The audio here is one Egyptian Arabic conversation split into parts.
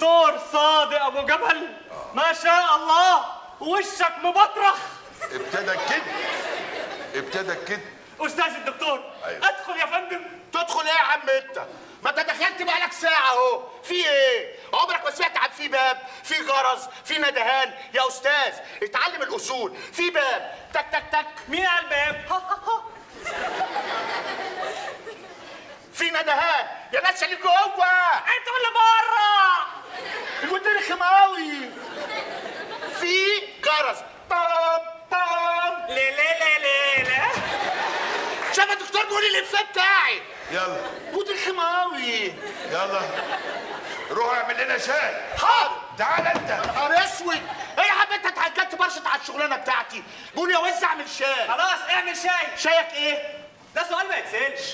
دكتور صادق ابو جبل ما شاء الله وشك مبطرخ ابتدى كده ابتدى كده استاذ الدكتور أيوة. ادخل يا فندم تدخل ايه يا عم انت ما انت دخلت بقالك ساعه اهو في ايه عمرك ما سمعت عن في باب في جرس في ندهان يا استاذ اتعلم الاصول في باب تك تك تك مين على الباب ها ها ها. في ندهان يا ناس اللي جوه انت ولا بره المدير خماوي في جرس طام طام لا لا لا لا لا شاف الدكتور بيقول لي الافيه بتاعي يلا مدير خماوي يلا روح اعمل لنا شاي حاضر تعال انت نهار اسود ايه يا عم انت اتهجدت برشط على الشغلانه بتاعتي بقول يا وز اعمل شاي خلاص اعمل شاي شايك ايه ده سؤال ما يتسالش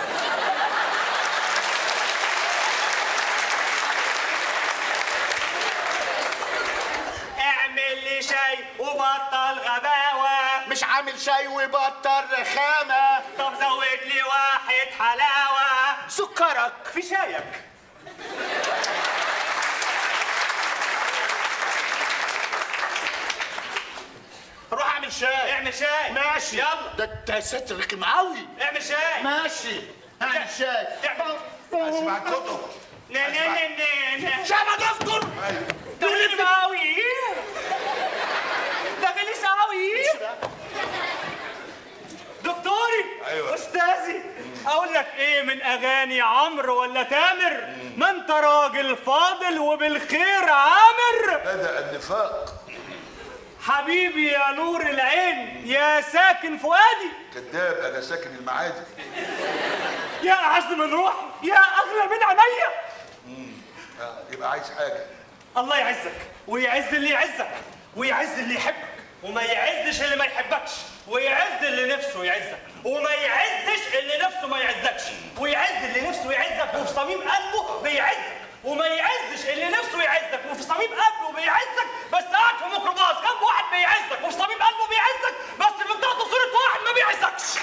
اعمل لي شاي وبطل غباوة مش عامل شاي وبطل رخامه طب زود لي واحد حلاوة سكرك في شايك روح اعمل شاي اعمل شاي ماشي يلا ده انت يا ست رخم قوي اعمل شاي ماشي اعمل شاي اعمل اسمع كتب نا نا نا نا نا شايف يا دكتور ده غلس قوي ده غلس قوي دكتوري أيوة. استاذي اقول لك ايه من اغاني عمرو ولا تامر ما انت راجل فاضل وبالخير عامر بدا النفاق حبيبي يا نور العين يا ساكن فؤادي كذاب انا ساكن المعادي يا اعز من روحي يا اغلى من عينيا آه، يبقى عايز حاجه الله يعزك ويعز اللي يعزك ويعز اللي يحبك وما يعزش اللي ما يحبكش ويعز اللي نفسه يعزك وما يعزش اللي نفسه ما يعزكش ويعز اللي نفسه يعزك وفي صميم قلبه بيعزك وما يعزش اللي نفسه يعزك وفي صميم قلبه بيعزك بس قاعد في ميكروباص جنب واحد بيعزك وفي صميم قلبه بيعزك بس في بتاعته صورة واحد ما بيعزكش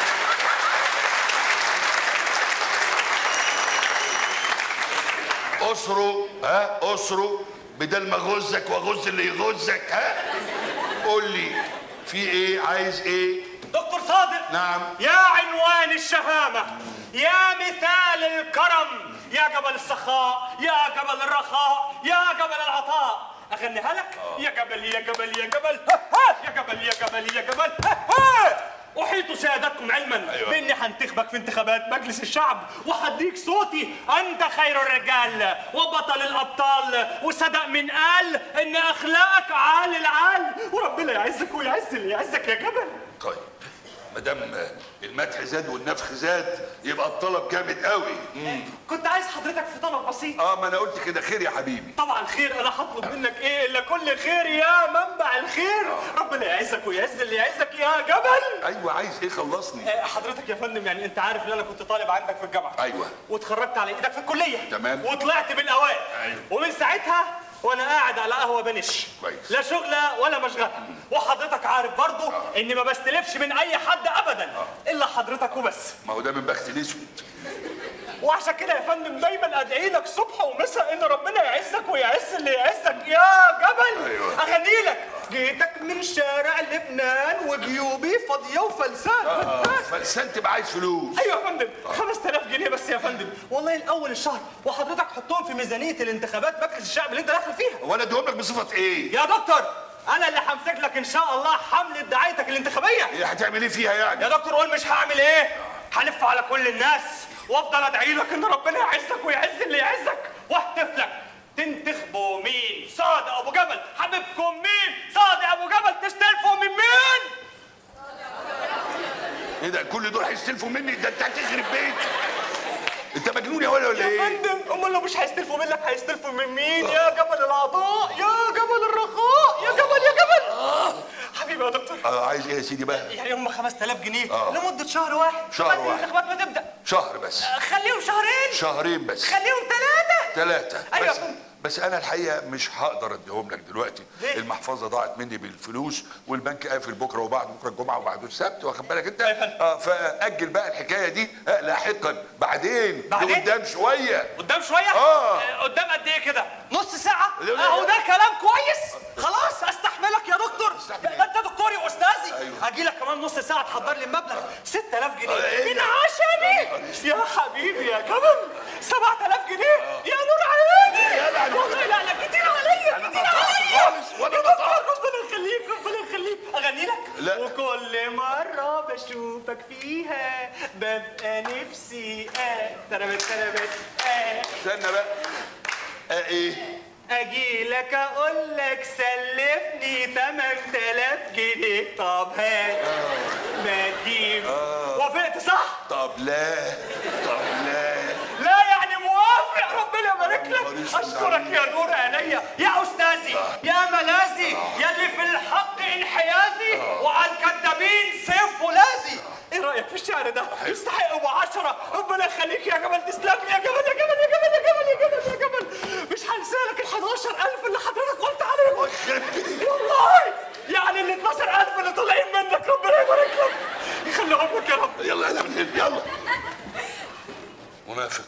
اسره ها اسره بدل ما اغزك واغز اللي يغزك ها قول لي في ايه عايز ايه دكتور صادق نعم يا عنوان الشهامة يا مثال الكرم يا جبل السخاء يا جبل الرخاء يا جبل العطاء أغنيها لك يا جبل يا جبل يا جبل ها ها يا جبل يا جبل يا جبل ها ها أحيط سيادتكم علما أيوة. بإني هنتخبك في انتخابات مجلس الشعب وهديك صوتي أنت خير الرجال وبطل الأبطال وصدق من قال إن أخلاقك عال العال وربنا يعزك ويعز اللي يعزك يا جبل طيب ما دام المدح زاد والنفخ زاد يبقى الطلب جامد قوي مم. كنت عايز حضرتك في طلب بسيط اه ما انا قلت كده خير يا حبيبي طبعا خير انا هطلب منك ايه الا كل خير يا منبع الخير ربنا يعزك ويعز اللي يعزك يا جبل ايوه عايز ايه خلصني آه، حضرتك يا فندم يعني انت عارف ان انا كنت طالب عندك في الجامعه أيوة. واتخرجت على ايدك في الكليه تمام. وطلعت بالاوائل أيوة. ومن ساعتها وانا قاعد على قهوه بنش كويس. لا شغله ولا مشغله وحضرتك عارف برضو اني ما بستلفش من اي حد ابدا الا حضرتك وبس ما هو ده من بخت الاسود وعشان كده يا فندم دايما ادعي لك صبح ومساء ان ربنا يعزك ويعز اللي يعزك يا جبل أيوة. اغني لك جيتك من شارع لبنان وجيوبي فاضيه وفلسان اه فلسان تبقى عايز فلوس ايوه يا فندم 5000 جنيه بس يا فندم والله الاول الشهر وحضرتك حطهم في ميزانيه الانتخابات مجلس الشعب اللي انت داخل فيها وانا اديهم لك بصفه ايه؟ يا دكتور انا اللي همسك لك ان شاء الله حمله دعايتك الانتخابيه ايه هتعمل ايه فيها يعني؟ يا دكتور قول مش هعمل ايه هلف على كل الناس وافضل ادعي لك ان ربنا يعزك ويعز اللي يعزك واهتف لك تنتخبوا مين صادق ابو جبل حبيبكم مين صادق ابو جبل تستلفوا من مين ايه ده كل دول هيستلفوا مني ده انت هتخرب بيت انت مجنون يا ولا ولا يا ايه؟ فندم امال لو مش هيستلفوا منك هيستلفوا من مين يا جبل العطاء يا جبل الرخاء يا جبل يا جبل حبيبي يا دكتور اه عايز ايه يا سيدي بقى؟ يعني هم 5000 جنيه آه. لمده شهر واحد شهر لغاية واحد. الانتخابات ما تبدا شهر بس خليهم شهرين شهرين بس خليهم ثلاثه ثلاثة أيوة بس يا فندم. بس انا الحقيقه مش هقدر اديهم لك دلوقتي ليه؟ المحفظه ضاعت مني بالفلوس والبنك قافل بكره وبعد بكره الجمعه وبعده السبت واخد بالك انت أيوة يا فندم. اه فاجل بقى الحكايه دي آه لاحقا بعدين بعدين؟ لقدام شويه قدام شويه آه. قدام قد ايه كده نص ساعه لا، لا، اهو لا. ده كلام كويس خلاص استحملك يا دكتور استحمل ده انت دكتوري واستاذي أيوة. اجي لك كمان نص ساعه تحضر لي المبلغ 6000 آه، جنيه إيه من ده؟ عشاني يا حبيبي يا كمان 7000 جنيه يا نور عيني يا لا، والله لا لا كتير عليا أنا كتير قطعت عليا خالص، وأنا يا قطعت. دكتور ربنا يخليك ربنا يخليك اغني لك لا. وكل مره بشوفك فيها ببقى نفسي اه تربت تربت اه استنى بقى آه ايه اجي لك اقول لك سلفني 8000 جنيه طب هات ما تجيب وافقت صح؟ طب لا طب لا لا يعني موافق ربنا يبارك لك ماليش اشكرك يا نور عينيا يا استاذي يا ملاذي يا اللي في الحق انحيازي وعلى الكدابين سيف ولازي ايه رايك في الشعر ده يستحق ابو عشرة ربنا يخليك يا جمال تسلم لي يا جمال يا جمال يا جمال يا جمال يا جمال يا جمال مش هنسالك ال 11000 اللي حضرتك قلت عليهم والله يعني ال 12000 اللي طالعين منك ربنا يبارك لك يخليهم لك يا رب يلا يلا من هنا يلا منافق